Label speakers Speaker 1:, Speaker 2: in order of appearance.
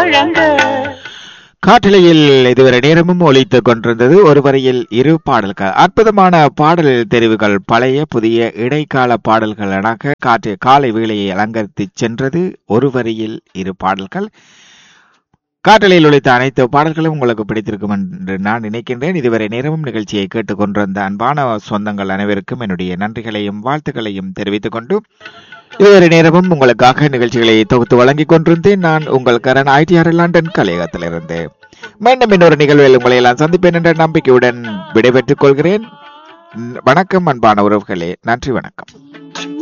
Speaker 1: வழங்க
Speaker 2: காற்றலையில் இதுவரை நேரமும் ஒலித்துக் கொண்டிருந்தது ஒரு வரியில் இரு பாடல்கள் அற்புதமான பாடல் தெரிவுகள் பழைய புதிய இடைக்கால பாடல்கள் என காற்று காலை வேளையை அலங்கரித்து சென்றது ஒரு வரியில் இரு பாடல்கள் காற்றலையில் ஒலித்த அனைத்து பாடல்களும் உங்களுக்கு பிடித்திருக்கும் என்று நான் நினைக்கின்றேன் இதுவரை நேரமும் நிகழ்ச்சியை கேட்டுக்கொண்டிருந்த அன்பான சொந்தங்கள் அனைவருக்கும் என்னுடைய நன்றிகளையும் வாழ்த்துக்களையும் தெரிவித்துக் கொண்டு இதுவரை நேரமும் உங்களுக்காக நிகழ்ச்சிகளை தொகுத்து வழங்கிக் கொண்டிருந்தேன் நான் உங்கள் கரண் ஐடிஆர் லண்டன் கலையகத்திலிருந்து மீண்டும் இன்னொரு நிகழ்வில் உங்களை எல்லாம் சந்திப்பேன் என்ற நம்பிக்கையுடன் விடைபெற்றுக் கொள்கிறேன் வணக்கம் அன்பான உறவுகளே நன்றி வணக்கம்